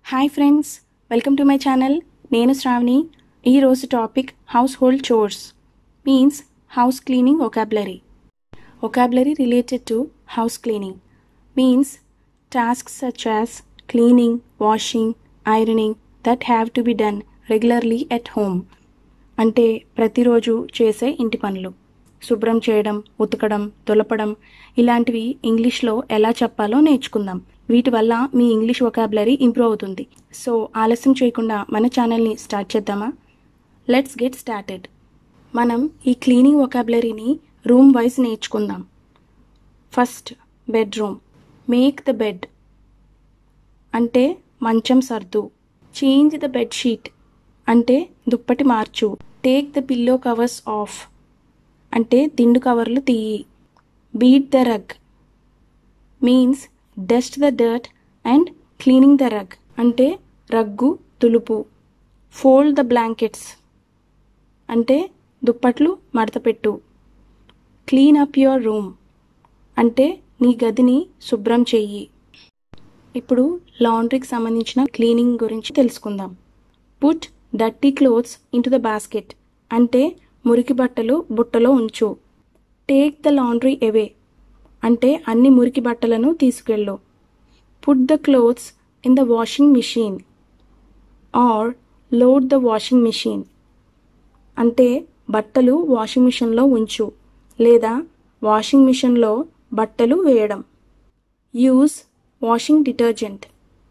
Hi friends welcome to my channel నేను శ్రావణి ఈరోజు topic household chores means house cleaning vocabulary vocabulary related to house cleaning means tasks such as cleaning washing ironing that have to be done regularly at home అంటే ప్రతిరోజు చేసే ఇంటి పనులు శుభ్రం చేయడం ఉతకడం దులపడం ఇలాంటివి ఇంగ్లీష్లో ఎలా చెప్పాలో నేర్చుకుందాం వీటి వల్ల మీ ఇంగ్లీష్ వొకాబులరీ ఇంప్రూవ్ అవుతుంది సో ఆలస్యం చేయకుండా మన ఛానల్ని స్టార్ట్ చేద్దామా లెట్స్ గెట్ స్టార్టెడ్ మనం ఈ క్లీనింగ్ వొకాబులరీని రూమ్ వైజ్ నేర్చుకుందాం first bedroom make the bed అంటే మంచం సర్దు చేంజ్ ద బెడ్షీట్ అంటే దుప్పటి మార్చు take the pillow covers off అంటే దిండు కవర్లు తీయి beat the rug means dust the dirt and cleaning the rug అంటే రగ్గు తులుపు ఫోల్డ్ ద బ్లాంకెట్స్ అంటే దుప్పట్లు మడతపెట్టు క్లీన్ అప్ యువర్ రూమ్ అంటే నీ గదిని శుభ్రం చెయ్యి ఇప్పుడు లాండ్రీకి సంబంధించిన క్లీనింగ్ గురించి తెలుసుకుందాం put dirty clothes into the basket అంటే మురికి బట్టలు బుట్టలో ఉంచు టేక్ ద లాండ్రీ అవే అంటే అన్ని మురికి బట్టలను తీసుకెళ్ళు put the clothes in the washing machine or load the washing machine అంటే బట్టలు వాషింగ్ మిషన్లో ఉంచు లేదా వాషింగ్ మిషన్లో బట్టలు వేయడం యూజ్ వాషింగ్ డిటర్జెంట్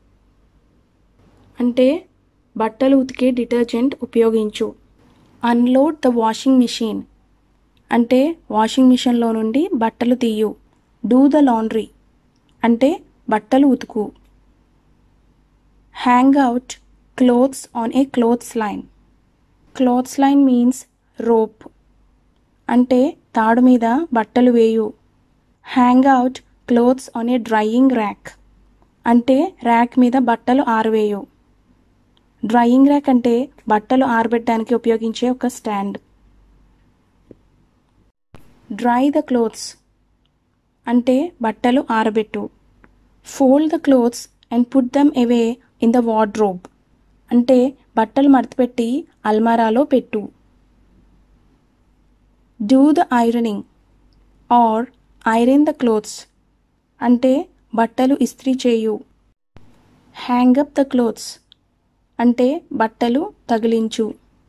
అంటే బట్టలు ఉతికే డిటర్జెంట్ ఉపయోగించు అన్లోడ్ ద వాషింగ్ మిషన్ అంటే వాషింగ్ మిషన్లో నుండి బట్టలు తీయు డూ ద లాండ్రీ అంటే బట్టలు ఉతుకు hang out clothes on a clothes line clothes line means rope అంటే తాడు మీద బట్టలు వేయు hang out clothes on a drying rack అంటే ర్యాక్ మీద బట్టలు ఆరవేయు డ్రైయింగ్ ర్యాక్ అంటే బట్టలు ఆరబెట్టడానికి ఉపయోగించే ఒక స్టాండ్ డ్రై ద క్లోత్స్ అంటే బట్టలు ఆరబెట్టు fold the clothes and put them away in the wardrobe అంటే బట్టలు మడతపెట్టి అల్మారాలో పెట్టు do the ironing or iron the clothes అంటే బట్టలు ఇస్త్రీ చేయు హ్యాంగ్ అప్ ద క్లోత్స్ అంటే బట్టలు తగిలించు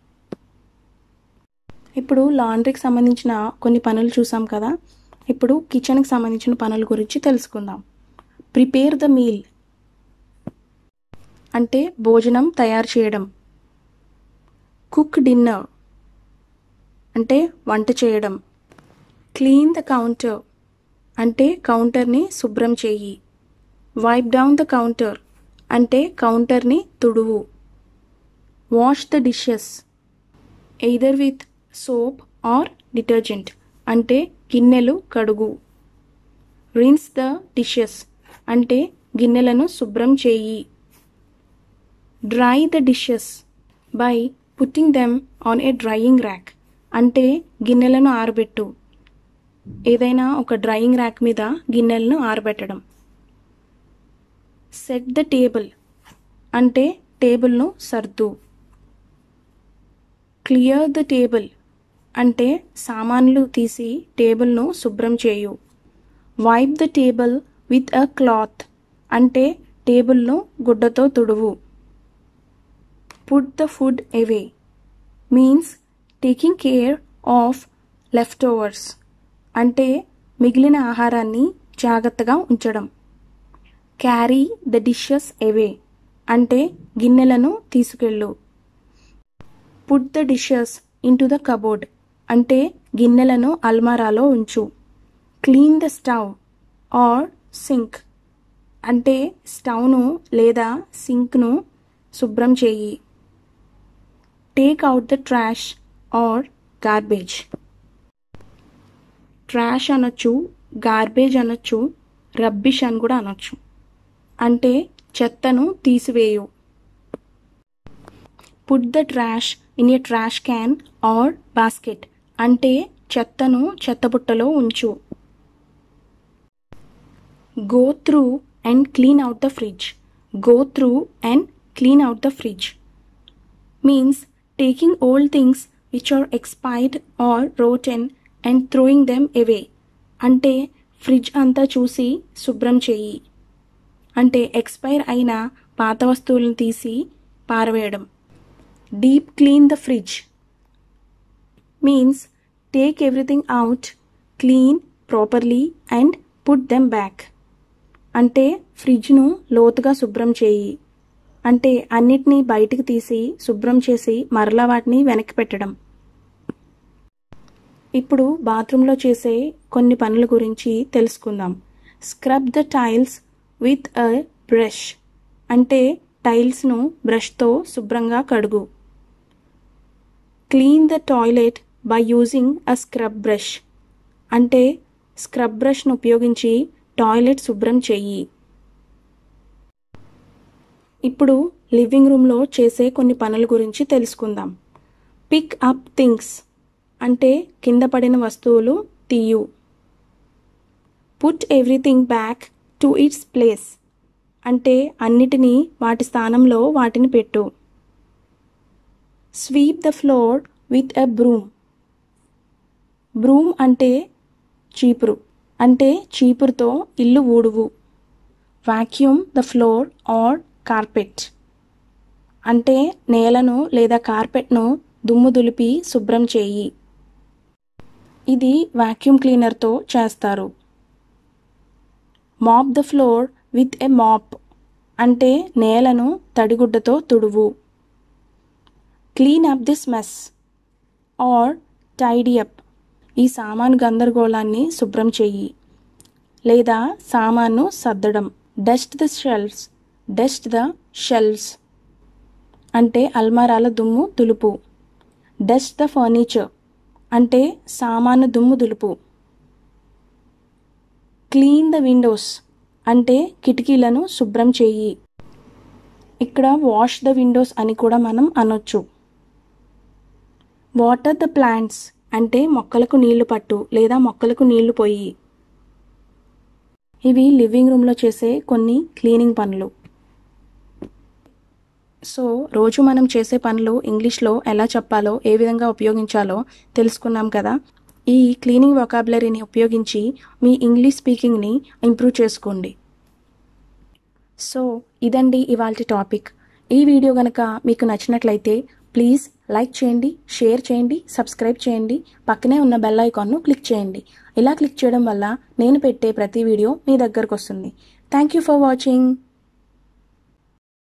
ఇప్పుడు లాండ్రీకి సంబంధించిన కొన్ని పనులు చూసాం కదా ఇప్పుడు కిచెన్కి సంబంధించిన పనుల గురించి తెలుసుకుందాం ప్రిపేర్ ద మీల్ అంటే భోజనం తయారు చేయడం కుక్ డిన్నర్ అంటే వంట చేయడం క్లీన్ ద కౌంటర్ అంటే కౌంటర్ని శుభ్రం చేయి వైప్ డౌన్ ద కౌంటర్ అంటే కౌంటర్ని తుడువు wash the dishes either with soap or detergent అంటే గిన్నెలు కడుగు రిన్స్ ద డిషెస్ అంటే గిన్నెలను శుభ్రం చేయి dry the dishes by putting them on a drying rack అంటే గిన్నెలను ఆరబెట్టు ఏదైనా ఒక డ్రైయింగ్ ర్యాక్ మీద గిన్నెలను ఆరబెట్టడం సెట్ ద టేబుల్ అంటే టేబుల్ను సర్దు క్లియర్ ద టేబుల్ అంటే సామాన్లు తీసి టేబుల్ను శుభ్రం చేయు wipe the table with a cloth అంటే టేబుల్ను గుడ్డతో తుడువు put the food away means taking care of leftovers అంటే మిగిలిన ఆహారాన్ని జాగ్రత్తగా ఉంచడం క్యారీ ద డిషెస్ అవే అంటే గిన్నెలను తీసుకెళ్ళు put the dishes into the cupboard అంటే గిన్నెలను అల్మారాలో ఉంచు clean the stove or sink అంటే స్టవ్ను లేదా సింక్ను శుభ్రం చేయి take out the trash or garbage trash అనొచ్చు గార్బేజ్ అనొచ్చు రబ్బిష్ అని కూడా అనొచ్చు అంటే చెత్తను తీసివేయు put the trash in a trash can or basket అంటే చెత్తను చెత్తబుట్టలో ఉంచు go through and clean out the fridge go through and clean out the fridge. Means taking old things which are expired or rotten and throwing them away. అంటే fridge అంతా చూసి శుభ్రం చెయ్యి అంటే ఎక్స్పైర్ అయిన పాత వస్తువులను తీసి పారవేయడం deep clean the fridge means take everything out clean properly and put them back అంటే ఫ్రిడ్జ్ను లోతుగా శుభ్రం చేయి అంటే అన్నిటినీ బయటికి తీసి శుభ్రం చేసి మరలా వాటిని వెనక్కి పెట్టడం ఇప్పుడు బాత్రూంలో చేసే కొన్ని పనుల గురించి తెలుసుకుందాం scrub the tiles with a brush అంటే టైల్స్ను బ్రష్తో శుభ్రంగా కడుగు clean the toilet by using a scrub brush అంటే స్క్రబ్ బ్రష్ను ఉపయోగించి టాయిలెట్ శుభ్రం చెయ్యి ఇప్పుడు లివింగ్ రూమ్లో చేసే కొన్ని పనుల గురించి తెలుసుకుందాం పిక్ అప్ థింగ్స్ అంటే కింద పడిన వస్తువులు తీయు put everything back to its place అంటే అన్నిటినీ వాటి స్థానంలో వాటిని పెట్టు sweep the floor with a broom broom అంటే చీపురు అంటే చీపురుతో ఇల్లు ఊడువు vacuum the floor or carpet అంటే నేలను లేదా కార్పెట్ను దుమ్ము దులిపి శుభ్రం చేయి ఇది వాక్యూమ్ క్లీనర్తో చేస్తారు mop the floor with a mop అంటే నేలను తడిగుడ్డతో తుడువు clean up this mess or tidy up ఈ సామాను గందరగోళాన్ని శుభ్రం చెయ్యి లేదా సామాన్ను సర్దడం dust the shelves dust the shelves అంటే అల్మారాల దుమ్ము దులుపు డస్ట్ ద ఫర్నిచర్ అంటే సామాను దుమ్ము దులుపు క్లీన్ ద విండోస్ అంటే కిటికీలను శుభ్రం చేయి ఇక్కడ వాష్ ద విండోస్ అని కూడా మనం అనొచ్చు వాటర్ ద ప్లాంట్స్ అంటే మొక్కలకు నీళ్లు పట్టు లేదా మొక్కలకు నీళ్లు పోయి ఇవి లివింగ్ రూమ్లో చేసే కొన్ని క్లీనింగ్ పనులు సో రోజు మనం చేసే పనులు ఇంగ్లీష్లో ఎలా చెప్పాలో ఏ విధంగా ఉపయోగించాలో తెలుసుకున్నాం కదా ఈ క్లీనింగ్ వొకాబులరీని ఉపయోగించి మీ ఇంగ్లీష్ స్పీకింగ్ని ఇంప్రూవ్ చేసుకోండి సో ఇదండి ఇవాళ టాపిక్ ఈ వీడియో కనుక మీకు నచ్చినట్లయితే ప్లీజ్ లైక్ చేయండి షేర్ చేయండి సబ్స్క్రైబ్ చేయండి పక్కనే ఉన్న బెల్ ఐకాన్ను క్లిక్ చేయండి ఇలా క్లిక్ చేయడం వల్ల నేను పెట్టే ప్రతి వీడియో మీ దగ్గరకు వస్తుంది థ్యాంక్ యూ ఫర్ వాచింగ్